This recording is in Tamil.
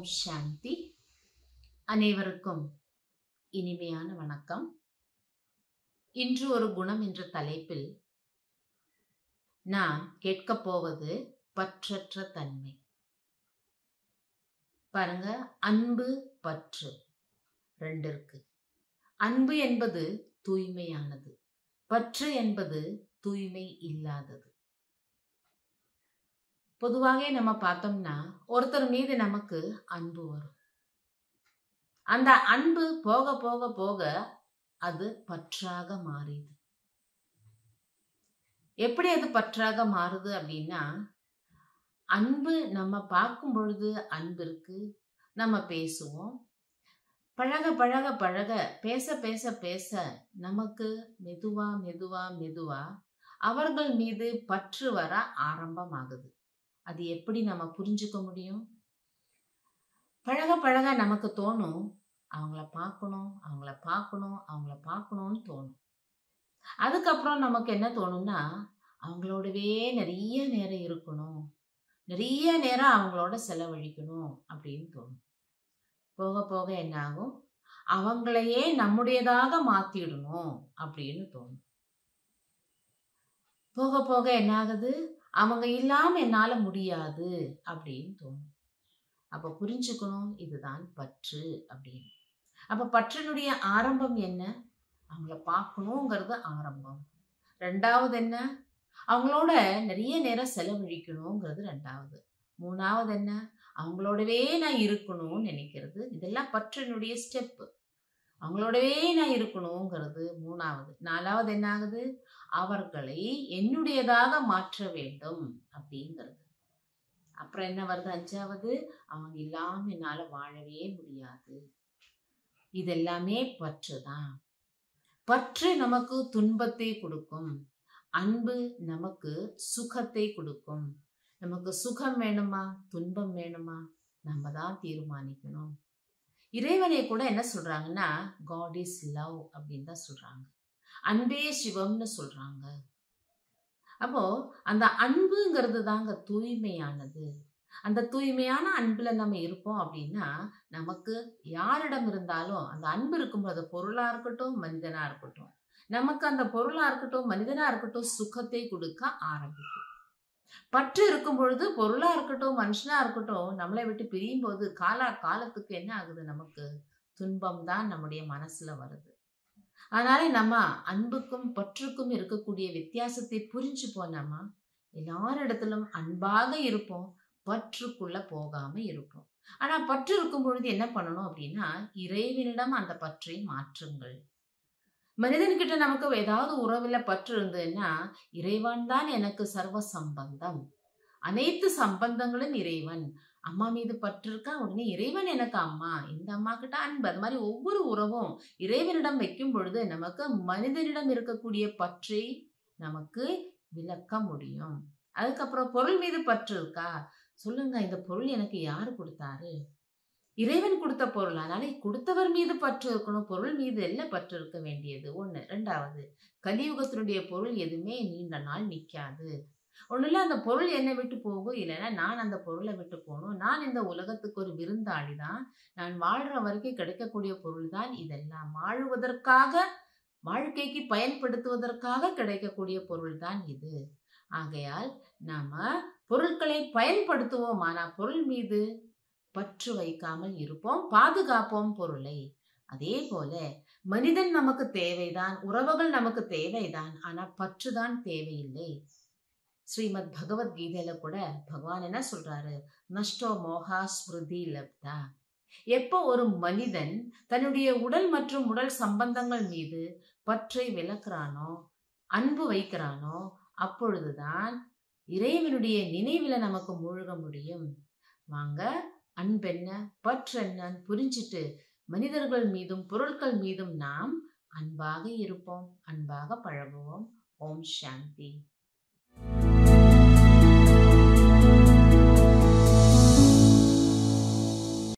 ஓம் சாந்தி அனைவருக்கும் இனிமையான வணக்கம் இன்று ஒரு குணம் என்ற தலைப்பில் நான் கேட்கப் போவது பற்றற்ற தன்மை பாருங்க அன்பு பற்று ரெண்டு இருக்கு அன்பு என்பது தூய்மையானது பற்று என்பது தூய்மை இல்லாதது பொதுவாக நம்ம பார்த்தோம்னா ஒருத்தர் மீது நமக்கு அன்பு வரும் அந்த அன்பு போக போக போக அது பற்றாக மாறிது எப்படி அது பற்றாக மாறுது அப்படின்னா அன்பு நம்ம பார்க்கும் பொழுது அன்பு இருக்கு நம்ம பேசுவோம் பழக பழக பழக பேச பேச பேச நமக்கு மெதுவா மெதுவா மெதுவா அவர்கள் மீது பற்று வர ஆரம்பமாகுது அது எப்படி நம்ம புரிஞ்சுக்க முடியும் பழக பழக நமக்கு தோணும் அவங்கள பார்க்கணும் அவங்கள பார்க்கணும் அவங்கள பார்க்கணும்னு தோணும் அதுக்கப்புறம் நமக்கு என்ன தோணும்னா அவங்களோடவே நிறைய நேரம் இருக்கணும் நிறைய நேரம் அவங்களோட செலவழிக்கணும் அப்படின்னு தோணும் போக போக என்ன ஆகும் அவங்களையே நம்முடையதாக மாத்திடணும் அப்படின்னு தோணும் போக போக என்ன ஆகுது அவங்க இல்லாம என்னால முடியாது அப்படின்னு தோணும் அப்ப புரிஞ்சுக்கணும் இதுதான் பற்று அப்படின்னு அப்ப பற்றினுடைய ஆரம்பம் என்ன அவங்கள பார்க்கணுங்கிறது ஆரம்பம் ரெண்டாவது என்ன அவங்களோட நிறைய நேரம் செலவழிக்கணுங்கிறது ரெண்டாவது மூணாவது என்ன அவங்களோடவே நான் இருக்கணும்னு நினைக்கிறது இதெல்லாம் பற்றினுடைய ஸ்டெப்பு அவங்களோடவே நான் இருக்கணுங்கிறது மூணாவது நாலாவது என்ன ஆகுது அவர்களை என்னுடையதாக மாற்ற வேண்டும் அப்படிங்கிறது அப்புறம் என்ன வருது அஞ்சாவது அவங்க இல்லாம என்னால வாழவே முடியாது இதெல்லாமே பற்று தான் பற்று நமக்கு துன்பத்தை கொடுக்கும் அன்பு நமக்கு சுகத்தை கொடுக்கும் நமக்கு சுகம் வேணுமா துன்பம் வேணுமா நம்ம தான் தீர்மானிக்கணும் இறைவனை கூட என்ன சொல்றாங்கன்னா காட் இஸ் லவ் அப்படின்னு தான் சொல்றாங்க அன்பே சிவம்னு சொல்றாங்க அப்போ அந்த அன்புங்கிறது தாங்க தூய்மையானது அந்த தூய்மையான அன்புல நம்ம இருப்போம் அப்படின்னா நமக்கு யாரிடம் இருந்தாலும் அந்த அன்பு இருக்கும்போது பொருளா இருக்கட்டும் மனிதனா இருக்கட்டும் நமக்கு அந்த பொருளா இருக்கட்டும் மனிதனா இருக்கட்டும் சுகத்தை கொடுக்க ஆரம்பிக்கும் பற்று இருக்கும் பொழுது பொருளா இருக்கட்டும் மனுஷனா இருக்கட்டும் நம்மளை விட்டு பிரியும் போது காலா காலத்துக்கு என்ன ஆகுது நமக்கு துன்பம் தான் நம்முடைய மனசுல வருது அதனால நம்ம அன்புக்கும் பற்றுக்கும் இருக்கக்கூடிய வித்தியாசத்தை புரிஞ்சு போனாமா எல்லாரிடத்திலும் அன்பாக இருப்போம் பற்றுக்குள்ள போகாம இருப்போம் ஆனா பற்று இருக்கும் பொழுது என்ன பண்ணணும் அப்படின்னா இறைவனிடம் அந்த பற்றை மாற்றுங்கள் மனிதன்கிட்ட நமக்கு ஏதாவது உறவுல பற்று இருந்ததுன்னா இறைவன் தான் எனக்கு சர்வ சம்பந்தம் அனைத்து சம்பந்தங்களும் இறைவன் அம்மா மீது பற்று இருக்கா உடனே இறைவன் எனக்கு அம்மா இந்த அம்மா கிட்ட அன்பு அது மாதிரி ஒவ்வொரு உறவும் இறைவனிடம் வைக்கும் பொழுது நமக்கு மனிதனிடம் இருக்கக்கூடிய பற்றை நமக்கு விளக்க முடியும் அதுக்கப்புறம் பொருள் மீது பற்று இருக்கா சொல்லுங்க இந்த பொருள் எனக்கு யாரு கொடுத்தாரு இறைவன் கொடுத்த பொருள் அதனால கொடுத்தவர் மீது பற்று இருக்கணும் பொருள் மீது எல்லாம் பற்று இருக்க வேண்டியது ஒண்ணு ரெண்டாவது கலியுகத்தினுடைய பொருள் எதுவுமே நீண்ட நாள் நிக்காது ஒண்ணுல அந்த பொருள் என்னை விட்டு போகும் இல்லைன்னா நான் அந்த பொருளை விட்டு போகணும் நான் இந்த உலகத்துக்கு ஒரு விருந்தாளி தான் நான் வாழ்ற வரைக்கும் கிடைக்கக்கூடிய பொருள் தான் இதெல்லாம் வாழுவதற்காக வாழ்க்கைக்கு பயன்படுத்துவதற்காக கிடைக்கக்கூடிய பொருள் தான் இது ஆகையால் நாம பொருட்களை பயன்படுத்துவோம் ஆனா பொருள் மீது பற்று வைக்காமல் இருப்போம் பாதுகாப்போம் பொருளை அதே போல மனிதன் நமக்கு தேவைதான் உறவுகள் நமக்கு தேவைதான் ஆனா பற்றுதான் தேவையில்லை ஸ்ரீமத் பகவத்கீதையில கூட பகவான் என்ன சொல்றாரு நஷ்டோ மோகா ஸ்மிருதி லப்தா எப்போ ஒரு மனிதன் தன்னுடைய உடல் மற்றும் உடல் சம்பந்தங்கள் மீது பற்றை விளக்குறானோ அன்பு வைக்கிறானோ அப்பொழுதுதான் இறைவனுடைய நினைவில நமக்கு மூழ்க முடியும் வாங்க அன்பென்ன பற்றென்னு புரிஞ்சிட்டு மனிதர்கள் மீதும் பொருட்கள் மீதும் நாம் அன்பாக இருப்போம் அன்பாக பழகுவோம் ஓம் சாந்தி